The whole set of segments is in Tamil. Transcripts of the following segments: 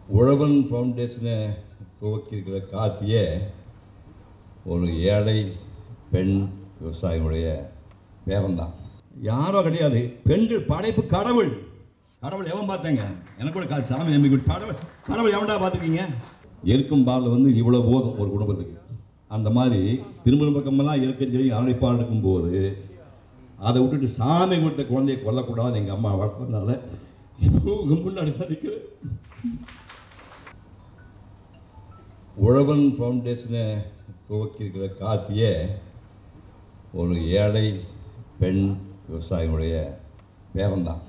உழவன் ஃபவுண்டேஷனை துவக்கியிருக்கிற காசியை ஒரு ஏழை பெண் விவசாயிகளுடைய பேரன்தான் யாரோ கிடையாது பெண்கள் படைப்பு கடவுள் கடவுள் எவன் பார்த்தேங்க எனக்கு கூட கா- சாமி நம்பிக்கை கடவுள் கடவுள் எவன்டா பார்த்துருக்கீங்க எருக்கும் பால் வந்து இவ்வளோ போதும் ஒரு குடும்பத்துக்கு அந்த மாதிரி திருமண பக்கமெல்லாம் இருக்கும் செடி அழைப்பால் இருக்கும்போது அதை விட்டுட்டு சாமி கொடுத்த குழந்தைய கொல்லக்கூடாது எங்கள் அம்மா வளர்ப்பதுனால இப்போ உங்க முன்னாடி நடிக்கிறேன் உழவன் ஃபவுண்டேஷனை துவக்கியிருக்கிற காசியை ஒரு ஏழை பெண் விவசாயிகளுடைய பேரன்தான்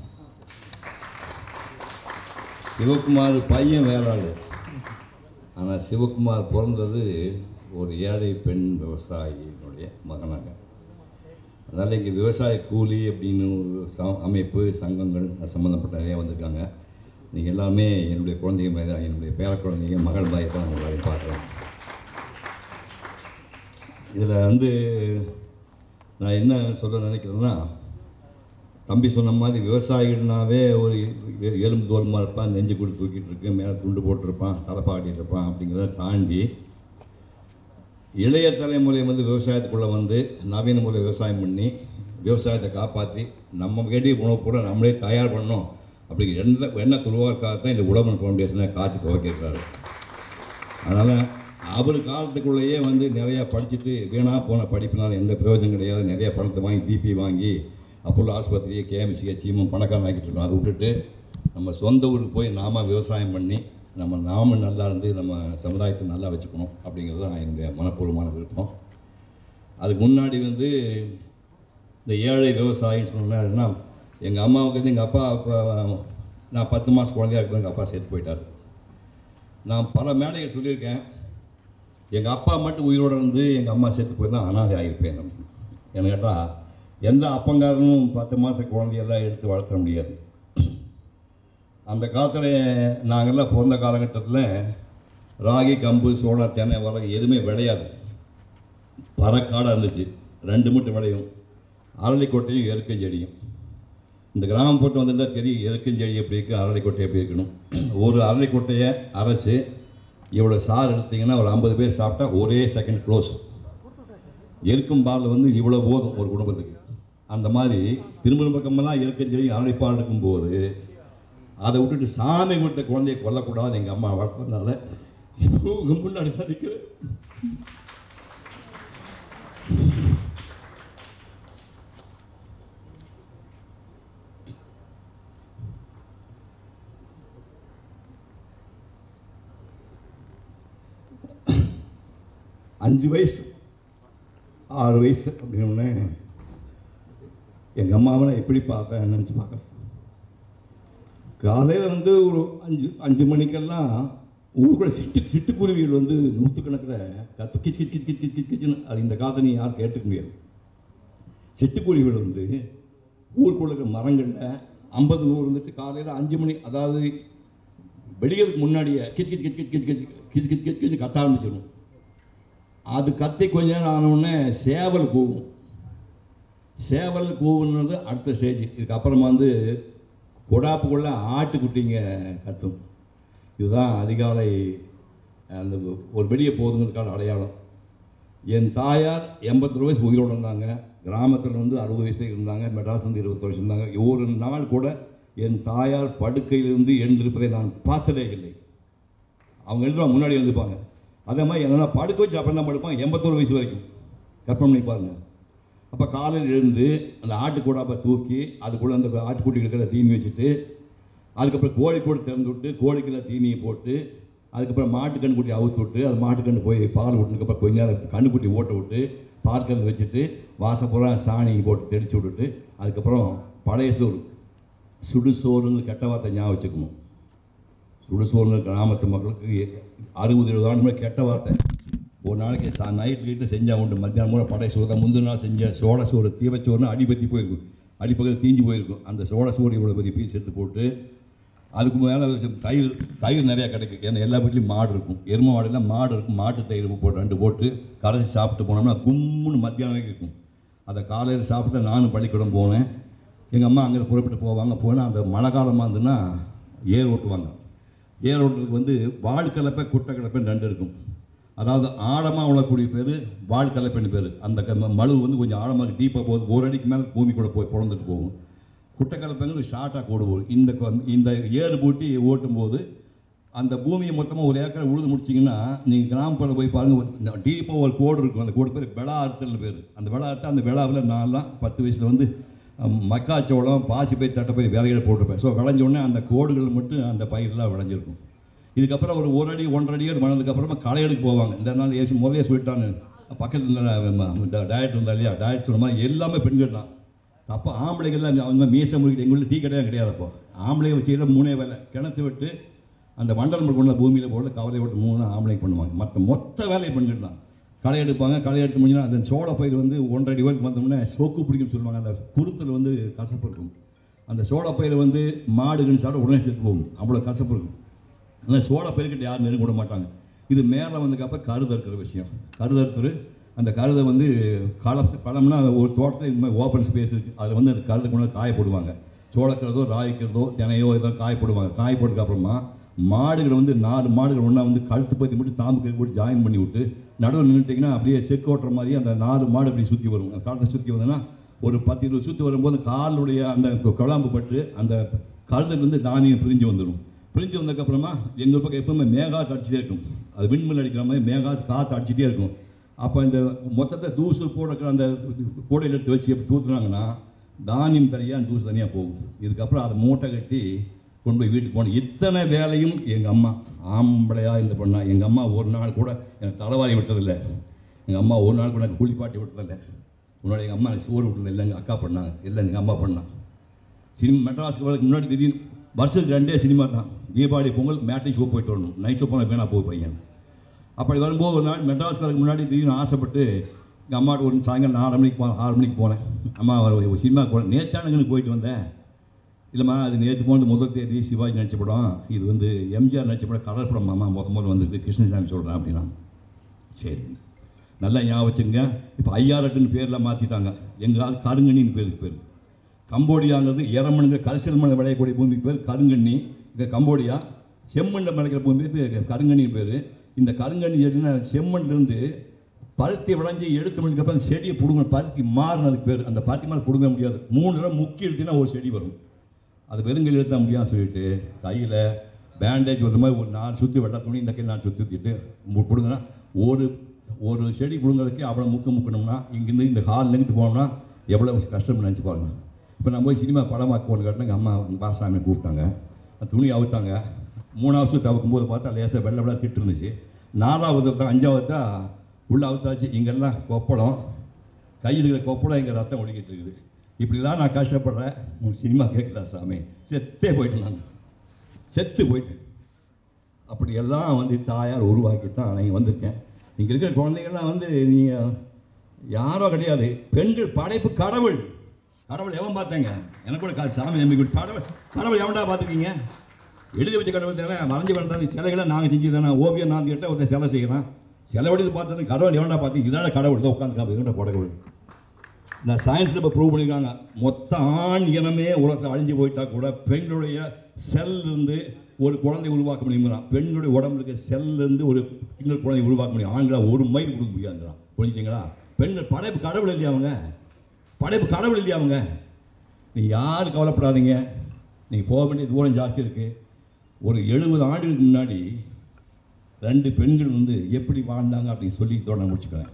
சிவகுமார் பையன் வேளாள் ஆனால் சிவகுமார் பிறந்தது ஒரு ஏழை பெண் விவசாயியினுடைய மகனாக அதனால் இங்கே விவசாய கூலி அப்படின்னு ஒரு ச அமைப்பு சங்கங்கள் அது சம்மந்தப்பட்ட நிறையா வந்திருக்காங்க நீங்கள் எல்லாமே என்னுடைய குழந்தைங்க மாதிரி தான் என்னுடைய பேர குழந்தைங்க மகள் மாதிரி தான் உங்களை பார்க்குறேன் இதில் வந்து நான் என்ன சொல்ல நினைக்கிறேன்னா தம்பி சொன்ன மாதிரி விவசாயிகள்னாவே ஒரு எ- எலும்பு தோல்மா இருப்பான் நெஞ்சு கூட தூக்கிட்டு இருக்கு மேலே துண்டு போட்டிருப்பான் தலைப்பாடிட்டு இருப்பான் அப்படிங்கிறத தாண்டி இளைய தலைமுறை வந்து விவசாயத்துக்குள்ளே வந்து நவீன முறை விவசாயம் பண்ணி விவசாயத்தை காப்பாற்றி நம்ம வேண்டிய உணவுப் பொருளை நம்மளே தயார் பண்ணணும் அப்படிங்கிற எண்ண எண்ண துருவாக்காக தான் இந்த உழவன் ஃபவுண்டேஷனை காட்சி துவக்கியிருக்காரு அதனால் அவர் காலத்துக்குள்ளேயே வந்து நிறையா படிச்சுட்டு வீணாக போன படிப்பினால் எந்த பிரயோஜனம் கிடையாது நிறைய பணத்தை வாங்கி டிபி வாங்கி அப்போல்லோ ஆஸ்பத்திரி கேஎம்சிஹெச் சீமம் பணக்காரன் ஆக்கிட்டு இருக்கோம் அதை விட்டுட்டு நம்ம சொந்த ஊருக்கு போய் நாம விவசாயம் பண்ணி நம்ம நாம நல்லா இருந்து நம்ம சமுதாயத்தை நல்லா வச்சுக்கணும் அப்படிங்கிறது தான் என்னுடைய மனப்பூர்வமான விருப்பம் அதுக்கு முன்னாடி வந்து இந்த ஏழை விவசாயின்னு சொன்னா எங்கள் அம்மாவுக்கு வந்து எங்கள் அப்பா அப்பா நான் பத்து மாதம் குழந்தையா இருக்கும் எங்கள் அப்பா சேர்த்து போயிட்டார் நான் பல மேடைகள் சொல்லியிருக்கேன் எங்கள் அப்பா மட்டும் உயிரோடு இருந்து எங்கள் அம்மா செத்து போய் தான் அனாதை ஆகியிருப்பேன் என்ன கேட்டால் எந்த அப்பங்காரனும் பத்து மாத குழந்தையெல்லாம் எடுத்து வளர்த்த முடியாது அந்த காலத்தில் நாங்கள்லாம் பிறந்த காலகட்டத்தில் ராகி கம்பு சோளம் தென்னை வர எதுவுமே விளையாது பறக்காடாக இருந்துச்சு ரெண்டு மூட்டை விளையும் அரளிக்கொட்டையும் எருக்கஞ்செடியும் செடியும் இந்த கிராமப்புறம் வந்திருந்தால் தெரியும் எருக்கஞ்செடி எப்படி இருக்குது அரளிக்கொட்டை எப்படி இருக்கணும் ஒரு அரளிக்கொட்டையை அரைச்சு இவ்வளோ சாறு எடுத்தீங்கன்னா ஒரு ஐம்பது பேர் சாப்பிட்டா ஒரே செகண்ட் க்ளோஸ் எருக்கும் பால் வந்து இவ்வளோ போதும் ஒரு குடும்பத்துக்கு அந்த மாதிரி திருமண பக்கமெல்லாம் எருக்கஞ்செடி அரளிப்பால் இருக்கும்போது அதை விட்டுட்டு சாமி கொடுத்த குழந்தைய கொல்லக்கூடாது எங்கள் அம்மா வளர்ப்பதுனால இப்போ உங்க முன்னாடி நடிக்கிறேன் அஞ்சு வயசு ஆறு வயசு அப்படின்னு எங்கள் அம்மாவை நான் எப்படி பார்ப்பேன் நினச்சி பார்க்குறேன் காலையில் வந்து ஒரு அஞ்சு அஞ்சு மணிக்கெல்லாம் ஊருக்குள்ள சிட்டு சிட்டுக்குருவிகள் வந்து நூற்றுக்கணக்கில் கத்து கிச் கிச் கிச் கிச் கிச் கிச் கிச்சுன்னு அது இந்த காலத்தை நீ யாரும் கேட்டுக்க முடியாது சிட்டுக்குருவிகள் வந்து ஊருக்குள்ள இருக்கிற மரங்களில் ஐம்பது நூறு இருந்துட்டு காலையில் அஞ்சு மணி அதாவது வெடிகளுக்கு முன்னாடியே கிச் கிச் கிச் கிச் கிச் கிச் கிச் கிச் கிச் கிச் கத்த ஆரம்பிச்சிடும் அது கத்தி கொஞ்ச நேரம் ஆன உடனே சேவல் கூவும் சேவல் கூவுன்றது அடுத்த ஸ்டேஜ் இதுக்கப்புறமா வந்து கொடாப்புக்குள்ள ஆட்டுக்குட்டிங்க கத்தும் இதுதான் அதிகாலை அந்த ஒரு வெளியே போகுதுங்கிறதுக்கான அடையாளம் என் தாயார் எண்பத்தொரு வயசு உயிரோடு இருந்தாங்க கிராமத்தில் வந்து அறுபது வயசு இருந்தாங்க மெட்ராஸ் வந்து இருபது வருஷம் இருந்தாங்க ஒரு நாள் கூட என் தாயார் படுக்கையிலிருந்து எழுந்திருப்பதை நான் பார்த்ததே இல்லை அவங்க எழுதுவாங்க முன்னாடி எழுந்துப்பாங்க அதே மாதிரி என்னென்னா படுக்க வச்சு அப்புறம் தான் படுப்பாங்க எண்பத்தோரு வயசு வரைக்கும் கற்பனை பண்ணி பாருங்க அப்போ காலையில் எழுந்து அந்த ஆட்டுக்கூடாப்பை தூக்கி அதுக்குள்ளே அந்த ஆட்டுக்குட்டி இருக்கிற தீனி வச்சுட்டு அதுக்கப்புறம் கோழி கூடு திறந்து விட்டு கோழிக்குள்ள தீனியை போட்டு அதுக்கப்புறம் மாட்டுக்கண்ணு குட்டி அவுத்து விட்டு அது மாட்டுக்கண்ணு போய் பால் விட்டுனதுக்கப்புறம் கொஞ்ச நேரம் கண்ணுக்குட்டி ஓட்ட விட்டு பால் கறந்து வச்சுட்டு வாசப்புறம் சாணி போட்டு தெளித்து விட்டுட்டு அதுக்கப்புறம் பழைய சோறு சுடுசோறுன்னு கெட்ட வார்த்தை ஞாபகம் வச்சுக்கணும் சுடுசோறுங்கிற கிராமத்து மக்களுக்கு அறுபது எழுபது ஆண்டு முன்னாடி கெட்ட வார்த்தை ஒரு நாளைக்கு சா நைட் வீட்டில் செஞ்சா உண்டு மத்தியானம் கூட பழைய சோறு தான் முந்தின நாள் செஞ்ச சோள சோறு தீவச்சோறுன்னு அடிபத்தி போயிருக்கும் அடிப்பக்கத்தில் தீஞ்சு போயிருக்கும் அந்த சோள சோறு இவ்வளோ பெரிய பீஸ் எடுத்து போட்டு அதுக்கு மேலே தயிர் தயிர் நிறையா கிடைக்கும் ஏன்னா எல்லா வீட்லேயும் மாடு இருக்கும் எருமை மாடுலாம் மாடு இருக்கும் மாட்டு தயிர் போட்டு ரெண்டு போட்டு கரைச்சி சாப்பிட்டு போனோம்னா கும்முன்னு மத்தியானம் வரைக்கும் இருக்கும் அதை காலையில் சாப்பிட்டு நானும் பள்ளிக்கூடம் போனேன் எங்கள் அம்மா அங்கே புறப்பட்டு போவாங்க போனால் அந்த மழை காலமாக இருந்ததுன்னா ஏர் ஓட்டுவாங்க ஏர் ஓட்டுறதுக்கு வந்து வால் கலப்பை குட்டை கலப்பைன்னு ரெண்டு இருக்கும் அதாவது ஆழமாக விழக்கூடிய பேர் வால் கலப்பைன்னு பேர் அந்த க- மழு வந்து கொஞ்சம் ஆழமாக டீப்பாக போகுது ஒரு அடிக்கு மேலே பூமி கூட போய் பிறந்துட்டு போகும் குட்டை கலப்பைங்கிறது ஷார்ட்டாக கோடு போகும் இந்த கொ- இந்த ஏறு பூட்டி ஓட்டும் போது அந்த பூமியை மொத்தமாக ஒரு ஏக்கரை உழுது முடிச்சிங்கன்னா நீங்கள் கிராமப்புறம் போய் பாருங்கள் டீப்பாக ஒரு கோடு இருக்கும் அந்த கோடு பேர் வெளா அறுத்தல்னு பேர் அந்த வெளா அறுத்து அந்த வெளாவில் நான்லாம் பத்து வயசில் வந்து அஹ், மக்காச்சோளம் பாசி பயிர் தட்டைப்பயிர் விதைகளை போட்டிருப்பேன் ஸோ விளைஞ்ச உடனே அந்த கோடுகள் மட்டும் அந்த பயிரெலாம் விளைஞ்சிருக்கும் இதுக்கப்புறம் ஒரு ஒரு அடி ஒன்றரை அடி ஏர் வளர்ந்ததுக்கப்புறமா களை எடுக்க போவாங்க இந்த நாள் ஏசி முதலே சொல்லிட்டான்னு பக்கத்தில் டயட் இருந்தா இல்லையா டயட் சொன்ன மாதிரி எல்லாமே பெண்கள் தான் அப்போ ஆம்பளைகள்லாம் அவங்க மீச முடிக்கிட்டு எங்கள் ஊரில் டீ கடையாக கிடையாது அப்போ ஆம்பளை வச்சுக்கிற மூணே வேலை கிணத்து விட்டு அந்த மண்டலம் கொண்ட பூமியில் போட்டு கவலை விட்டு மூணு ஆம்பளைங்க பண்ணுவாங்க மற்ற மொத்த வேலையை பெண்கள் தான் களை எடுப்பாங்க களை எடுத்து முடிஞ்சுன்னா அந்த சோள பயிர் வந்து ஒன்றரை அடி வரைக்கும் வந்தோம்னா சோக்கு பிடிக்கும்னு சொல்லுவாங்க அந்த குருத்தில் வந்து கசப்பு இருக்கும் அந்த சோள பயிர் வந்து மாடுகள்னு சாப்பிட உடனே செத்து போகும் அவ்வளோ கசப்பு இருக்கும் ஆனால் சோள பயிர்கிட்ட யாரும் நெருங்க விட மாட்டாங்க இது மேலே வந்ததுக்கப்புறம் கருது இருக்கிற விஷயம் கருது அறுத்துரு அந்த கருதை வந்து களம் களம்னா ஒரு தோட்டத்தில் இந்த மாதிரி ஓப்பன் ஸ்பேஸ் இருக்குது அதில் வந்து அந்த கருதை கொண்டு வந்து காய போடுவாங்க சோளக்கிறதோ ராய்க்கிறதோ தினையோ ஏதோ காய போடுவாங்க காய போட்டதுக்கு அப்புறமா மாடுகள் வந்து நாலு மாடுகள் ஒன்றா வந்து கழுத்து பற்றி மட்டும் தாம்பு கை போட்டு ஜாயின் பண்ணி விட்டு நடுவில் நின்றுட்டிங்கன்னா அப்படியே செக்கு ஓட்டுற மாதிரி அந்த நாலு மாடு அப்படி சுற்றி வரும் அந்த காலத்தை சுற்றி வந்ததுன்னா ஒரு பத்து இருபது சுற்றி வரும்போது காலுடைய அந்த குழாம்பு பட்டு அந்த கழுதுலேருந்து தானியம் பிரிஞ்சு வந்துடும் பிரிஞ்சு வந்ததுக்கப்புறமா எங்கள் பக்கம் எப்பவுமே மேகாத்து அடிச்சுட்டே இருக்கும் அது விண்மில் அடிக்கிற மாதிரி மேகாத்து காற்று அடிச்சுட்டே இருக்கும் அப்போ இந்த மொத்தத்தை தூசு போடுற அந்த கூடையில் எடுத்து வச்சு எப்படி தூத்துனாங்கன்னா தானியம் தனியாக அந்த தூசு தனியாக போகும் இதுக்கப்புறம் அதை மூட்டை கட்டி கொண்டு போய் வீட்டுக்கு போகணும் இத்தனை வேலையும் எங்கள் அம்மா ஆம்பளையா இந்த பொண்ணா எங்கள் அம்மா ஒரு நாள் கூட எனக்கு தலைவாரி விட்டதில்லை எங்கள் அம்மா ஒரு நாள் கூட எனக்கு குளிப்பாட்டி விட்டதில்லை உன்னோட எங்கள் அம்மா எனக்கு சோறு விட்டதில்லை இல்லை எங்கள் அக்கா பண்ணாங்க இல்லை எங்கள் அம்மா பண்ணா சினிமா மெட்ராஸுக்கு வரதுக்கு முன்னாடி திடீர்னு வருஷத்துக்கு ரெண்டே சினிமா தான் தீபாவளி பொங்கல் மேட்ரிக் ஷோ போயிட்டு வரணும் நைட் ஷோ போனால் வேணா போய் பையன் அப்படி வரும்போது ஒரு நாள் மெட்ராஸ் வரதுக்கு முன்னாடி திடீர்னு ஆசைப்பட்டு எங்கள் அம்மாட்ட ஒரு சாயங்காலம் நாலு மணிக்கு போ ஆறு மணிக்கு போனேன் அம்மா ஒரு சினிமா போனேன் நேற்றானுங்கன்னு போயிட்டு வந்தேன் இல்லைம்மா அது நேற்று போனது முதல் தேதி சிவாஜி நடிச்ச படம் இது வந்து எம்ஜிஆர் நடிச்ச படம் கலர் படம் மாமா முத முதல்ல வந்தது கிருஷ்ணசாமி சொல்கிறேன் அப்படின்னா சரி நல்லா ஞாபகம் வச்சுங்க இப்போ ஐயாரட்டுன்னு பேர்லாம் மாற்றிட்டாங்க எங்கள் ஆள் கருங்கண்ணின்னு பேருக்கு பேர் கம்போடியாங்கிறது இரமணுங்க கரிசல் மண் விளையக்கூடிய பூமிக்கு பேர் கருங்கண்ணி இந்த கம்போடியா செம்மண்ணில் விளைக்கிற பூமிக்கு பேர் கருங்கண்ணின்னு பேர் இந்த கருங்கண்ணி செடினா செம்மண்லேருந்து பருத்தி விளைஞ்சி எடுத்து முடிஞ்சதுக்கப்புறம் செடியை பிடுங்க பருத்தி மாறினதுக்கு பேர் அந்த பருத்தி மாதிரி பிடுங்க முடியாது மூணு தடவை முக்கி எடுத்தினா ஒரு செடி வரும் அது வெறுங்கையில் எடுத்தா முடியாதுன்னு சொல்லிட்டு கையில் பேண்டேஜ் வந்த மாதிரி ஒரு நாலு சுற்றி வெள்ளை துணி இந்த கையில் நாலு சுற்றி சுற்றிட்டு பிடுங்கினா ஒரு ஒரு செடி பிடுங்கிறதுக்கு அவ்வளோ முக்க முக்கணும்னா இங்கேருந்து இந்த ஹால்லேருந்து போனோம்னா எவ்வளோ கஷ்டம் நினச்சி பாருங்க இப்போ நான் போய் சினிமா படமாக்க போன கேட்டேன் எங்கள் அம்மா பாசாமி கூப்பிட்டாங்க அந்த துணி அவுத்தாங்க மூணாவது சுற்றி அவுக்கும்போது பார்த்தா லேசாக வெள்ளை வெள்ளை திட்டு இருந்துச்சு நாலாவது தான் அஞ்சாவது தான் உள்ள அவுத்தாச்சு இங்கெல்லாம் கொப்பளம் கையில் இருக்கிற கொப்பளம் எங்கள் ரத்தம் ஒழுகிட்டு இருக்குது இப்படிலாம் நான் கஷ்டப்படுறேன் உன் சினிமா கேட்குறா சாமி செத்தே போயிட்டேன் நான் செத்து போயிட்டேன் அப்படியெல்லாம் வந்து தாயார் உருவாக்கிட்டு தான் நான் இங்கே வந்திருக்கேன் இங்கே இருக்கிற குழந்தைங்கள்லாம் வந்து நீங்கள் யாரோ கிடையாது பெண்கள் படைப்பு கடவுள் கடவுள் எவன் பார்த்தேங்க எனக்கு கூட கா- சாமி நம்பிக்கை கடவுள் கடவுள் எவன்டா பார்த்துருக்கீங்க எழுதி வச்ச கடவுள் தானே மறைஞ்சு வந்தாங்க சிலைகளை நாங்கள் செஞ்சு தானே ஓவியம் நான் கேட்டால் ஒருத்தர் சிலை செய்கிறான் சிலை வடிவில் பார்த்தது கடவுள் எவன்டா பார்த்து இதான கடவுள் தான் உட்காந்து இதுண்ட கடவுள் நான் சயின்ஸில் இப்போ ப்ரூவ் பண்ணியிருக்காங்க மொத்த ஆண் இனமே உலகத்தில் அழிஞ்சு போயிட்டா கூட பெண்களுடைய செல் இருந்து ஒரு குழந்தை உருவாக்க முடியுங்கிறான் பெண்களுடைய உடம்புல இருக்க செல்ல இருந்து ஒரு இன்னொரு குழந்தை உருவாக்க முடியும் ஆண்களாக ஒரு மயில் கொடுக்க முடியாதுங்கிறான் புரிஞ்சுங்களா பெண்கள் படைப்பு கடவுள் இல்லையா அவங்க படைப்பு கடவுள் இல்லையா அவங்க நீங்கள் யாரும் கவலைப்படாதீங்க நீங்கள் போக வேண்டிய தூரம் ஜாஸ்தி இருக்குது ஒரு எழுபது ஆண்டுகளுக்கு முன்னாடி ரெண்டு பெண்கள் வந்து எப்படி வாழ்ந்தாங்க அப்படின்னு சொல்லி இதோட நான் முடிச்சுக்கிறேன்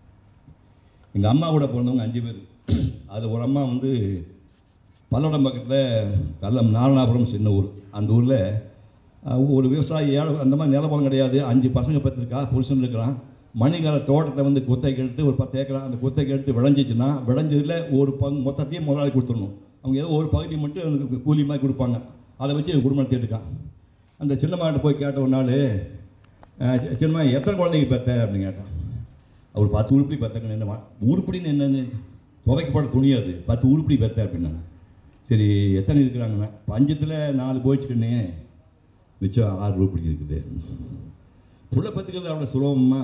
எங்கள் அம்மா கூட பிறந்தவங்க அஞ்சு பேர் அதில் ஒரு அம்மா வந்து பல்லடம் பக்கத்தில் கல்லம் நாரணாபுரம் சின்ன ஊர் அந்த ஊரில் ஒரு விவசாயி ஏழை அந்த மாதிரி நிலப்பரம் கிடையாது அஞ்சு பசங்க பெற்றிருக்கா புருஷன் இருக்கிறான் மணிகால தோட்டத்தை வந்து குத்தைக்கு எடுத்து ஒரு பத்து ஏக்கரா அந்த குத்தைக்கு எடுத்து விளைஞ்சிச்சுன்னா விளைஞ்சதில் ஒரு பங்கு மொத்தத்தையும் முதலாளி கொடுத்துடணும் அவங்க ஏதோ ஒரு பகுதி மட்டும் அந்த கூலி மாதிரி கொடுப்பாங்க அதை வச்சு குடும்பம் தேட்டுக்கான் அந்த சின்னம்மாட்ட போய் கேட்ட ஒரு நாள் அஹ், சின்னம்மா எத்தனை குழந்தைங்க பெற்ற அப்படின்னு கேட்டான் அவர் பத்து உருப்படி பெற்றக்கணும் என்னவா உருப்படின்னு என்னன்னு துவைக்கப்பட துணி அது பத்து உருப்படி பெற்ற அப்படின்னாங்க சரி எத்தனை இருக்கிறாங்கண்ணா பஞ்சத்தில் நாலு போயிடுச்சுக்கண்ணே மிச்சம் ஆறு உருப்படி இருக்குது புள்ள பத்துக்கிறது அவ்வளோ சுலபமா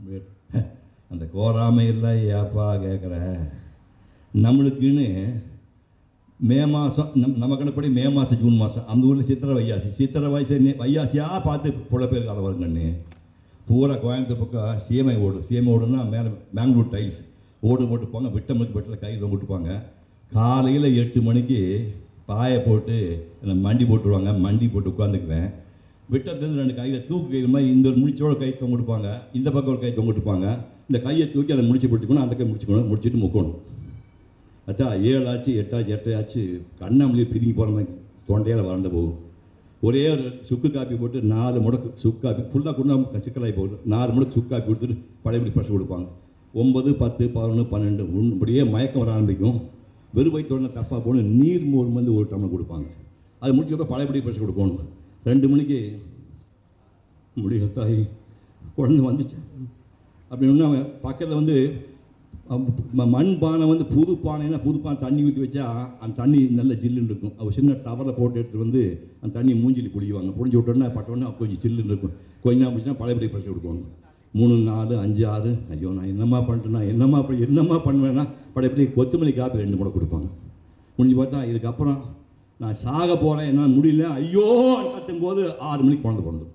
அந்த கோராமை இல்லை ஏப்பா கேட்குற நம்மளுக்குன்னு மே மாதம் நம் நம்ம கணப்படி மே மாதம் ஜூன் மாதம் அந்த ஊரில் சித்திரை வையாசி சித்திரை வயசு வையாசியாக பார்த்து புல பேர் கதை வருங்கண்ணு பூரா கோயம்புத்தூர் பக்கம் சீமை ஓடு சீமை ஓடுன்னா மேலே பெங்களூர் டைல்ஸ் ஓடு போட்டுப்பாங்க விட்டமுக்கு வெட்டில் கையில் விட்டுப்பாங்க காலையில் எட்டு மணிக்கு பாயை போட்டு என்னை மண்டி போட்டுருவாங்க மண்டி போட்டு உட்காந்துக்குவேன் விட்டத்துலேருந்து ரெண்டு கையில் தூக்கு கயிறு மாதிரி இந்த ஒரு முடிச்சோட கை தொங்க கொடுப்பாங்க இந்த பக்கம் ஒரு கை தொங்க கொடுப்பாங்க இந்த கையை தூக்கி அதை முடிச்சு போட்டுக்கணும் அந்த கை முடிச்சுக்கணும் முடிச்சுட்டு முக்கணும் அச்சா ஏழு ஆச்சு எட்டாச்சு எட்டாச்சு கண்ணாமலேயே பிரிங்கி போகிற மாதிரி தொண்டையால் வறண்டு போகும் ஒரே ஒரு சுக்கு காப்பி போட்டு நாலு முடக்கு சுக்கு காப்பி ஃபுல்லாக கொண்டு சிக்கலாகி போகுது நாலு முடக்கு சுக்கு காப்பி கொடுத்துட்டு பழையபடி பரிசு கொடுப்பாங்க ஒன்பது பத்து பதினொன்று பன்னெண்டு ஒன்று இப்படியே மயக்கம் வர ஆரம்பிக்கும் வெறும் வயிற்றுல தப்பாக போகணும் நீர் மோர் வந்து ஒரு டம்ளர் கொடுப்பாங்க அது முடிச்சப்போ பழையபடி பரிசு கொடுக்கணும் ரெண்டு மணிக்கு முடியல தாய் குழந்தை வந்துச்சு அப்படின்னு அவன் பக்கத்தில் வந்து அம் ம- மண் பானை வந்து புது பானைனா புது பானை தண்ணி ஊற்றி வச்சா அந்த தண்ணி நல்ல ஜில்லுன்னு இருக்கும் அவர் சின்ன டவரில் போட்டு எடுத்துட்டு வந்து அந்த தண்ணி மூஞ்சிலி புளிவாங்க புளிஞ்சு விட்டோன்னா பட்டோன்னா கொஞ்சம் சில்லுன்னு இருக்கும் கொஞ்ச நேரம் பிடிச்சினா பழையபடி பிரச்சனை கொடுக்கணும் மூணு நாலு அஞ்சு ஆறு ஐயோ நான் என்னம்மா பண்ணிட்டேன்னா என்னம்மா பண்ண என்னம்மா பண்ணுவேன்னா பழையபடி கொத்தமல்லி காப்பி ரெண்டு கூட கொடுப்பாங்க முடிஞ்சு பார்த்தா இதுக்கப்புறம் நான் சாக போகிறேன் என்னால் முடியல ஐயோ கத்தும் போது ஆறு மணிக்கு குழந்தை பிறந்துடும்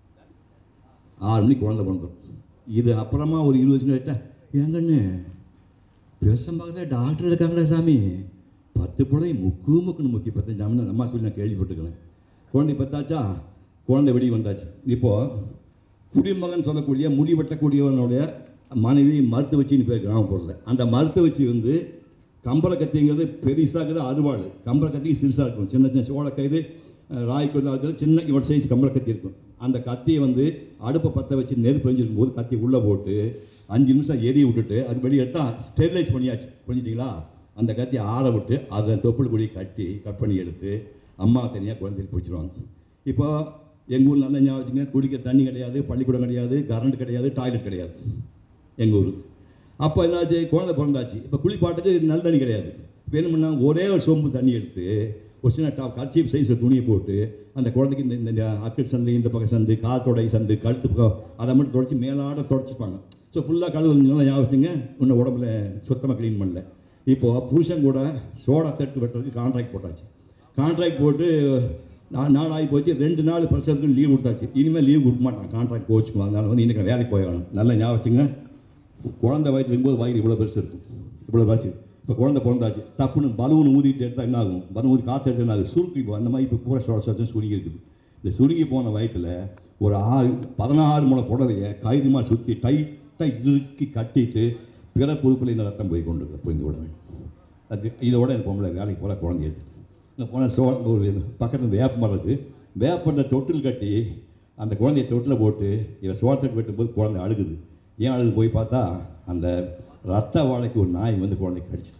ஆறு மணிக்கு குழந்தை பிறந்துடும் இது அப்புறமா ஒரு இருபது வருஷம் கேட்டேன் ஏங்கண்ணு பெருசம் பக்கத்தில் டாக்டர் இருக்காங்களா சாமி பத்து பிள்ளை முக்கு முக்குன்னு முக்கி பத்தஞ்சு ஆமன்னு அம்மா சொல்லி நான் கேள்விப்பட்டிருக்கிறேன் குழந்தை பத்தாச்சா குழந்தை வெளியே வந்தாச்சு இப்போது குடிமகன் சொல்லக்கூடிய முடி வெட்டக்கூடியவனுடைய மனைவி மருத்துவச்சின்னு பேர் கிராமப்புறத்தில் அந்த மருத்துவச்சி வந்து கம்பள கத்திங்கிறது பெருசாகிறது அருவாள் கம்பள கத்தி சிறுசாக இருக்கும் சின்ன சின்ன சோளக்கயிறு ராய்க்குள்ள இருக்கிறது சின்ன இவட சைஸ் கம்பள கத்தி இருக்கும் அந்த கத்தியை வந்து அடுப்பை பற்ற வச்சு நெருப்பு எரிஞ்சிருக்கும் போது கத்தி உள்ளே போட்டு அஞ்சு நிமிஷம் எரிய விட்டுட்டு அது வெளியே எடுத்தால் ஸ்டெரிலைஸ் பண்ணியாச்சு புரிஞ்சுட்டீங்களா அந்த கத்தியை ஆற விட்டு அதை தொப்புள் குடி கட்டி கட் பண்ணி எடுத்து அம்மா தனியாக குழந்தைக்கு பிடிச்சிருவாங்க இப்போ எங்கள் ஊர் நல்ல ஞாபகம் வச்சுங்க குடிக்க தண்ணி கிடையாது பள்ளிக்கூடம் கிடையாது கரண்ட் கிடையாது டாய்லெட் கிடையாது எங்கள் ஊர் அப்போ என்னாச்சு குழந்தை பிறந்தாச்சு இப்போ குளிப்பாட்டுக்கு நல்ல தண்ணி கிடையாது இப்போ என்ன பண்ணாங்க ஒரே ஒரு சொம்பு தண்ணி எடுத்து ஒரு சின்ன டாப் கர்ச்சீப் சைஸ் துணியை போட்டு அந்த குழந்தைக்கு இந்த இந்த அக்கல் சந்து இந்த பக்கம் சந்து காத்தோடை சந்து கழுத்து பக்கம் அதை மட்டும் தொடச்சி மேலாட தொடச்சிப்பாங்க ஸோ ஃபுல்லாக கழுவு நல்லா ஞாபகம் வச்சுங்க இன்னும் உடம்புல சுத்தமாக க்ளீன் பண்ணல இப்போது புருஷன் கூட சோடா தட்டு வெட்டுறதுக்கு கான்ட்ராக்ட் போட்டாச்சு கான்ட்ராக்ட் போட்டு நான் நாள் ஆகி போச்சு ரெண்டு நாள் பிரசவத்துக்கு லீவ் கொடுத்தாச்சு இனிமேல் லீவ் கொடுக்க மாட்டான் கான்ட்ராக்ட் கோச்சுக்குவோம் அதனால வந்து இன்றைக்கி வேலைக்கு போயிடணும் நல்லா ஞாபகம் வச்சுங்க குழந்தை வயிற்று இருக்கும்போது வயிறு இவ்வளோ பெருசு இருக்கும் இவ்வளோ வச்சு இப்போ குழந்தை பிறந்தாச்சு தப்புன்னு பலூன் ஊதிட்டு எடுத்தால் என்ன ஆகும் பலூன் ஊதி காற்று எடுத்து என்ன ஆகும் சுருக்கி இப்போ அந்த மாதிரி இப்போ பூரா சொட சொச்சு சுருங்கி இருக்குது இந்த சுருங்கி போன வயிற்றில் ஒரு ஆறு பதினாறு முளை புடவையை கயிறுமா சுற்றி டைட்டாக இறுக்கி கட்டிட்டு பிற பொறுப்பில் இந்த ரத்தம் போய் கொண்டு இருக்கு புரிந்து விட வேண்டும் அது இதோட எனக்கு பொம்பளை வேலைக்கு போகிற குழந்தை எடுத்து இங்கே போன சோ ஒரு பக்கத்தில் வேப்ப மரம் இருக்குது வேப்பந்த தொட்டில் கட்டி அந்த குழந்தைய தொட்டில் போட்டு இவன் சோளத்துக்கு வெட்டும்போது குழந்தை அழுகுது ஏன் அழுது போய் பார்த்தா அந்த ரத்த வாழைக்கு ஒரு நாய் வந்து குழந்தை கடிச்சிட்டு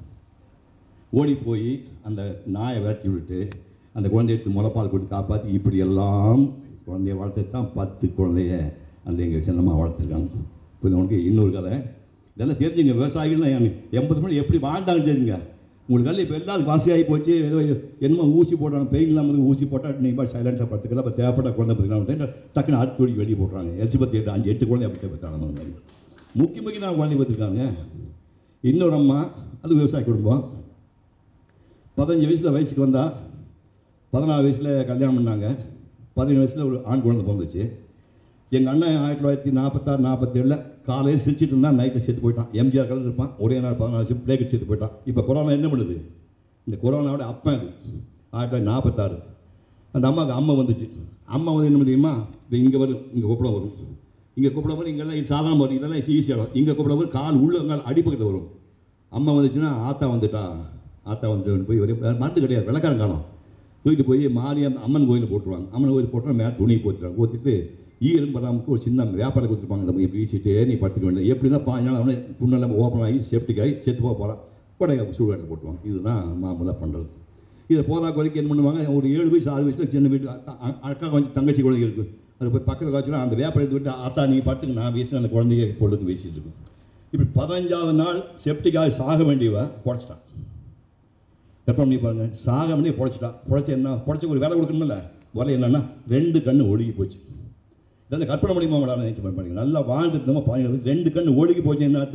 ஓடி போய் அந்த நாயை விரட்டி விட்டு அந்த குழந்தைய எடுத்து முளைப்பால் கொடுத்து காப்பாற்றி இப்படி எல்லாம் குழந்தைய வளர்த்து தான் பத்து குழந்தைய அந்த எங்கள் சின்னம்மா வளர்த்துருக்காங்க இப்போ உனக்கு இன்னொரு கதை இதெல்லாம் தெரிஞ்சுங்க விவசாயிகள்லாம் எங்க- எண்பது மணி எப்படி வாழ்ந்தாங்கன்னு தெரிஞ்சுங்க உங்களுக்கு எல்லாம் இப்போ எல்லாரும் வாசியாகி போச்சு ஏதோ என்னமோ ஊசி போடுறாங்க பெயின் இல்லாமல் ஊசி போட்டால் நீங்கள் சைலண்டாக படுத்துக்கலாம் இப்போ தேவைப்பட்ட குழந்தை பார்த்துக்கலாம் டக்குன்னு அடுத்த தொடி வெளியே போட்டுறாங்க எலிசபெத் எட்டு அஞ்சு எட்டு குழந்தை அப்படி பார்த்தாங்க அந்த மாதிரி முக்கிய முக்கிய நான் குழந்தை பார்த்துருக்காங்க இன்னொரு அம்மா அது விவசாய குடும்பம் பதினஞ்சு வயசில் வயசுக்கு வந்தா பதினாறு வயசில் கல்யாணம் பண்ணாங்க பதினேழு வயசில் ஒரு ஆண் குழந்தை பிறந்துச்சு எங்கள் அண்ணன் ஆயிரத்தி தொள்ளாயிரத்தி நாற்பத்தாறு நாற்பத்தேழில் காலையில் சிரிச்சிட்டு இருந்தான் நைட்டில் செத்து போயிட்டான் எம்ஜிஆர் கலர் இருப்பான் ஒரே நாள் பதினாலு வருஷம் பிளேக்கு செத்து போயிட்டான் இப்போ கொரோனா என்ன பண்ணுது இந்த கொரோனாவோட அப்பன் அது ஆயிரத்தி தொள்ளாயிரத்தி நாற்பத்தாறு அந்த அம்மாவுக்கு அம்மா வந்துச்சு அம்மா வந்து என்ன தெரியுமா இப்போ இங்கே வரும் இங்கே கூப்பிட வரும் இங்கே கூப்பிட வரும் இங்கெல்லாம் இது சாதாரண வரும் இதெல்லாம் ஈஸியாக இங்கே கூப்பிட வரும் கால் உள்ளங்கால் அடிப்பக்கத்தில் வரும் அம்மா வந்துச்சுன்னா ஆத்தா வந்துட்டா ஆத்தா வந்து போய் ஒரே மருந்து கிடையாது வெள்ளக்காரன் காணும் தூக்கிட்டு போய் மாரியம் அம்மன் கோயிலில் போட்டுருவாங்க அம்மன் கோயில் போட்டுருவாங்க மேலே துணி போட்டுருவாங்க ஊற்றிட்டு ஈரம் பராமக்கு ஒரு சின்ன வியாபாரம் கொடுத்துருப்பாங்க இந்த மாதிரி வீசிட்டு நீ படுத்துக்க வேண்டியது எப்படி தான் பாஞ்சு நாள் அவனே புண்ணெல்லாம் ஓப்பன் ஆகி சேஃப்டிக் ஆகி செத்து போக போகிறான் கொடையை சூழ்காட்டில் போட்டுருவாங்க இதுதான் மாமூலாக பண்ணுறது இதை போதா குறைக்கு என்ன பண்ணுவாங்க ஒரு ஏழு வயசு ஆறு வயசில் சின்ன வீட்டு அக்கா அ- அக்கா கொஞ்சம் தங்கச்சி குழந்தைங்க இருக்குது அது போய் பக்கத்தில் காய்ச்சினா அந்த வியாபாரம் எடுத்து விட்டு ஆத்தா நீ பார்த்துக்கு நான் வீசி அந்த குழந்தைய பொழுது வீசிட்டு இருக்கும் இப்படி பதினஞ்சாவது நாள் செப்டிக்காக சாக வேண்டியவ புடச்சிட்டான் கற்பனை பண்ணி பாருங்க சாக வேண்டிய புடச்சிட்டான் புடச்சி என்ன புடச்சி ஒரு வேலை கொடுக்கணும்ல வேலை என்னன்னா ரெண்டு கண்ணு ஒழுகி போச்சு இதெல்லாம் கற்பனை முடியுமா உங்களால் நினைச்சு பாருங்க நல்லா வாழ்ந்துட்டு இருந்தோமா பதினேழு வயசு ரெண்டு கண்ணு ஒழுகி போச்சு என்ன அர்த்தம்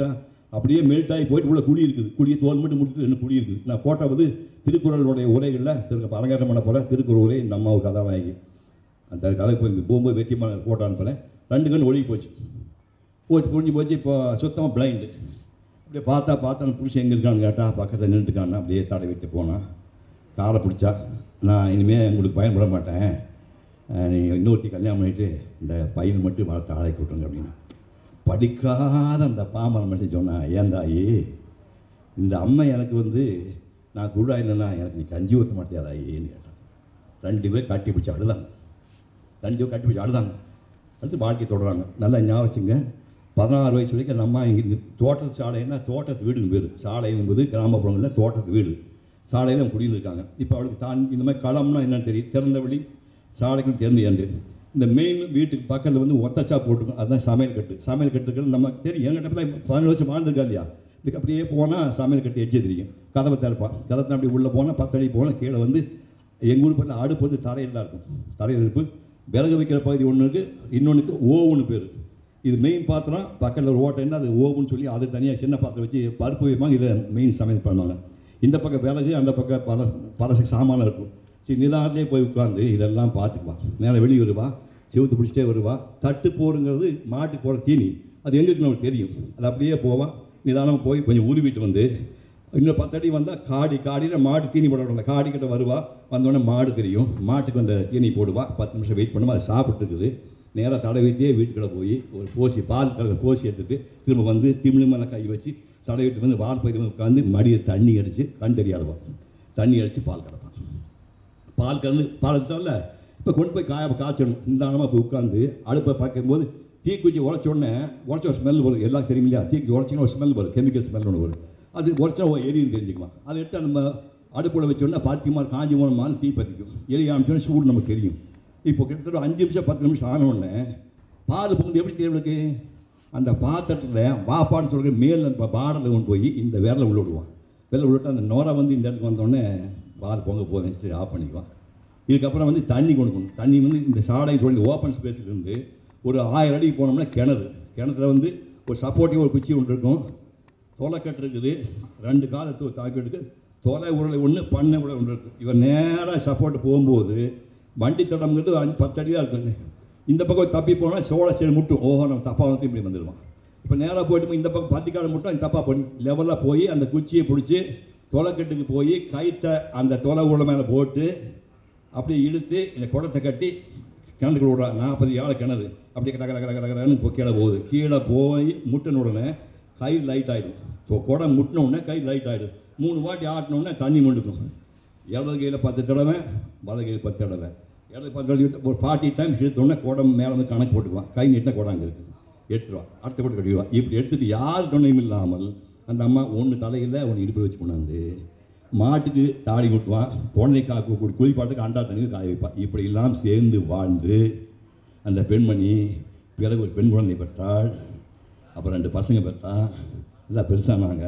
அப்படியே மெல்ட் ஆகி போயிட்டு உள்ள குடி இருக்குது குடியை தோல் மட்டும் முடிச்சுட்டு ரெண்டு குடி இருக்குது நான் ஃபோட்டோ வந்து திருக்குறளுடைய உரைகளில் திரு அரங்கேற்றம் பண்ண போகிறேன் திருக்குறள் உரை இந்த அம்மாவுக்கு கதாநாயகி அந்த கதை போய் போகும்போது வெற்றிமான ஃபோட்டோ அனுப்புகிறேன் ரெண்டு கண் ஒழுகி போச்சு போச்சு புரிஞ்சு போச்சு இப்போ சுத்தமாக பிளைண்டு அப்படியே பார்த்தா பார்த்தா புருஷன் எங்கே இருக்கான்னு கேட்டால் பக்கத்தில் நின்றுட்டுக்கான்னா அப்படியே தடை விட்டு போனான் காரை பிடிச்சா நான் இனிமேல் உங்களுக்கு பயன்பட மாட்டேன் நீங்கள் இன்னொருத்தி கல்யாணம் பண்ணிட்டு இந்த பையன் மட்டும் வளர்த்து ஆளாக்கி விட்ருங்க அப்படின்னு படிக்காத அந்த பாமர மனுஷன் சொன்னான் ஏன் தாயி இந்த அம்மை எனக்கு வந்து நான் குருடா இருந்தேன்னா எனக்கு நீ கஞ்சி ஊற்ற மாட்டியா தாயின்னு கேட்டான் ரெண்டு பேர் கட்டி பிடிச்சி அழுதாங்க ரெண்டு பேர் கட்டி பிடிச்சி அழுதாங்க அடுத்து வாழ்க்கை தொடராங்க நல்லா ஞாபகம் வச்சுங்க பதினாறு வயசு வரைக்கும் அந்த அம்மா இங்கே தோட்டத்து சாலைன்னா தோட்டத்து வீடுன்னு பேர் சாலை என்பது கிராமப்புறங்களில் தோட்டத்து வீடு சாலையில் அவங்க குடியிருந்திருக்காங்க இப்போ அவளுக்கு தான் இந்த மாதிரி களம்னா என்னன்னு தெரியும் திறந்த வழி சாலைக்கும் திறந்து ஏண்டு இந்த மெயின் வீட்டுக்கு பக்கத்தில் வந்து ஒத்தச்சா போட்டுருக்கும் அதுதான் சமையல் கட்டு சமையல் கட்டுக்கள் நமக்கு தெரியும் என்கிட்ட தான் பதினேழு வருஷம் வாழ்ந்துருக்கா இல்லையா இதுக்கு அப்படியே போனால் சமையல் கட்டு எட்ஜு தெரியும் கதவை திறப்பான் கதத்தை அப்படி உள்ளே போனால் பத்து அடி போனால் கீழே வந்து எங்கள் ஊர் பக்கத்தில் அடுப்பு வந்து தரையில் தான் இருக்கும் தரையில் இருப்பு விறகு வைக்கிற பகுதி ஒன்று இருக்குது இன்னொன்றுக்கு ஓவுன்னு பேர் இது மெயின் பாத்திரம் பக்கத்தில் ஒரு ஓட்டை என்ன அது ஓவுன்னு சொல்லி அது தனியாக சின்ன பாத்திரம் வச்சு பருப்பு வைப்பாங்க இதை மெயின் சமையல் பண்ணுவாங்க இந்த பக்கம் விறகு அந்த பக்கம் பல பல சாமானம் இருக்கும் சரி நிதானத்திலே போய் உட்காந்து இதெல்லாம் பார்த்துக்குவான் மேலே வெளியே வருவா செவுத்து பிடிச்சிட்டே வருவா தட்டு போருங்கிறது மாட்டுக்கு போகிற தீனி அது எங்களுக்கு நமக்கு தெரியும் அது அப்படியே போவான் நிதானமாக போய் கொஞ்சம் உருவிட்டு வந்து இன்னும் பத்தடி வந்தால் காடி காடியில் மாடு தீனி போட காடி கிட்ட வருவா வந்தோடனே மாடு தெரியும் மாட்டுக்கு அந்த தீனி போடுவா பத்து நிமிஷம் வெயிட் பண்ணுமா அது சாப்பிட்டு இருக்குது நேராக தடவிட்டே வீட்டுக்குள்ளே போய் ஒரு போசி பால் கலர் போசி எடுத்துட்டு திரும்ப வந்து திமிழ் மேலே கை வச்சு தடவிட்டு வந்து வால் பகுதி உட்காந்து மடியை தண்ணி அடித்து கண் தெரியாதவா தண்ணி அடித்து பால் கறப்பான் பால் கறந்து பால் எடுத்தால இப்போ கொண்டு போய் காய காய்ச்சணும் நிதானமாக போய் உட்காந்து அடுப்பை பார்க்கும்போது தீக்குச்சி உடச்ச உடனே உடச்ச ஒரு ஸ்மெல் வரும் எல்லாம் தெரியும் இல்லையா தீக்குச்சி உடச்சிங்கன்னா ஒரு ஸ்மெல் வரும் கெமிக்கல் ஸ்மெல் ஒன்று வரும் அது உடச்சா எரியும் தெரிஞ்சுக்கலாம் அதை எடுத்து நம்ம அடுப்பில் வச்சோன்னா பாத்தியமாக காஞ்சி மூலமாக தீ பற்றிக்கும் எரிய ஆரம்பிச்சோன்னா சூடு நமக்கு தெரியும் இப்போ கிட்டத்தட்ட அஞ்சு நிமிஷம் பத்து நிமிஷம் ஆன உடனே பால் பொங்குது எப்படி தெரியும் இவனுக்கு அந்த பாத்திரத்தில் வாப்பான்னு சொல்கிற மேல் அந்த பாடலில் கொண்டு போய் இந்த விரலை உள்ள விடுவான் விரல விட்டு அந்த நோரை வந்து இந்த இடத்துக்கு வந்தோடனே பால் பொங்க போதும் சரி ஆஃப் பண்ணிக்குவான் இதுக்கப்புறம் வந்து தண்ணி கொடுக்கணும் தண்ணி வந்து இந்த சாடை சொல்லி ஓப்பன் ஸ்பேஸில் இருந்து ஒரு ஆயிரம் அடிக்கு போனோம்னா கிணறு கிணத்துல வந்து ஒரு சப்போர்ட்டிவ் ஒரு குச்சி ஒன்று இருக்கும் தொலைக்கட்டு இருக்குது ரெண்டு கால் எடுத்து ஒரு தாக்கி இருக்குது தொலை உருளை ஒன்று பண்ணை உருளை ஒன்று இருக்குது இவர் நேராக சப்போர்ட் போகும்போது வண்டி தடம்ங்கிறது அஞ்சு பத்து அடி தான் இருக்குங்க இந்த பக்கம் தப்பி போனால் சோழ சைடு முட்டும் ஓஹோ நம்ம தப்பாக வந்து இப்படி வந்துடுவான் இப்போ நேராக போயிட்டு இந்த பக்கம் பத்திக்காடு மட்டும் அது தப்பாக பண்ணி லெவலாக போய் அந்த குச்சியை பிடிச்சி தொலைக்கட்டுக்கு போய் கைத்தை அந்த தொலை உருளை மேலே போட்டு அப்படியே இழுத்து இந்த குடத்தை கட்டி கிணத்துக்குள்ள விடுறா நாற்பது ஆள் கிணறு அப்படியே கட கட கட கட கடன்னு இப்போ கீழே போகுது கீழே போய் முட்டின உடனே கை லைட் ஆகிடும் குடம் முட்டின உடனே கை லைட் ஆகிடும் மூணு வாட்டி ஆட்டின உடனே தண்ணி மண்டுக்கும் இடது கையில் பத்து தடவை வலது கையில் பத்து தடவை இடது பத்து தடவை ஒரு ஃபார்ட்டி டைம்ஸ் இழுத்த உடனே குடம் மேலே வந்து கணக்கு போட்டுக்குவான் கை நீட்டின குடம் அங்கே இருக்குது எடுத்துருவான் அடுத்த கூட கட்டிடுவான் இப்படி எடுத்துட்டு யார் துணையும் இல்லாமல் அந்த அம்மா ஒன்று தலையில் ஒன்று இடுப்பு வச்சு கொண்டாந்து மாட்டுக்கு தாடி குட்டுவான் குழந்தை காக்கு குளிப்பாட்டுக்கு அண்டா தண்ணி காய வைப்பான் இப்படி எல்லாம் சேர்ந்து வாழ்ந்து அந்த பெண்மணி பிறகு ஒரு பெண் குழந்தை பெற்றாள் அப்புறம் ரெண்டு பசங்க பெற்றான் எல்லாம் பெருசானாங்க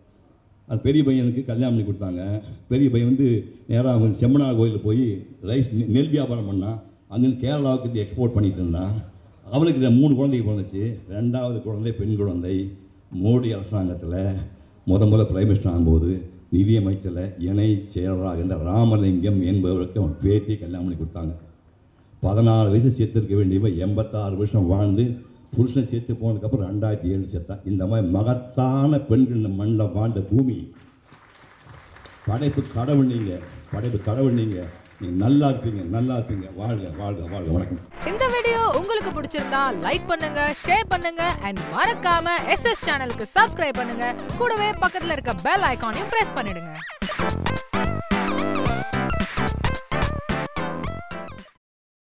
அது பெரிய பையனுக்கு கல்யாணம் பண்ணி கொடுத்தாங்க பெரிய பையன் வந்து நேராக அவங்க செம்மனார் கோயிலில் போய் ரைஸ் நெ- நெல் வியாபாரம் பண்ணான் அங்கேருந்து கேரளாவுக்கு எக்ஸ்போர்ட் பண்ணிட்டு இருந்தான் அவனுக்கு ரெ- மூணு குழந்தை பிறந்துச்சு ரெண்டாவது குழந்தை பெண் குழந்தை மோடி அரசாங்கத்தில் முத முத பிரைம் மினிஸ்டர் ஆகும்போது நிதியமைச்சரில் இணை செயலராக இருந்த ராமலிங்கம் என்பவருக்கு அவன் பேத்தி கல்யாணம் பண்ணி கொடுத்தாங்க பதினாறு வயசு சேர்த்துருக்க வேண்டியவன் எண்பத்தாறு வருஷம் வாழ்ந்து புருஷன் சேர்த்து போனதுக்கப்புறம் ரெண்டாயிரத்தி ஏழு செத்தான் இந்த மாதிரி மகத்தான பெண்கள் இந்த மண்ணில் வாழ்ந்த பூமி படைப்பு கடவுள் நீங்கள் படைப்பு கடவுள் நீங்கள் நீங்கள் நல்லா இருப்பீங்க நல்லா இருப்பீங்க வாழ்க வாழ்க வாழ்க வணக்கம் இந்த வீடியோ உங்களுக்கு பிடிச்சிருந்தா லைக் பண்ணுங்க ஷேர் பண்ணுங்க அண்ட் மறக்காம எஸ் எஸ் சேனலுக்கு சப்ஸ்கிரைப் பண்ணுங்க கூடவே பக்கத்துல இருக்க பெல் ஐகானையும் பிரஸ் பண்ணிடுங்க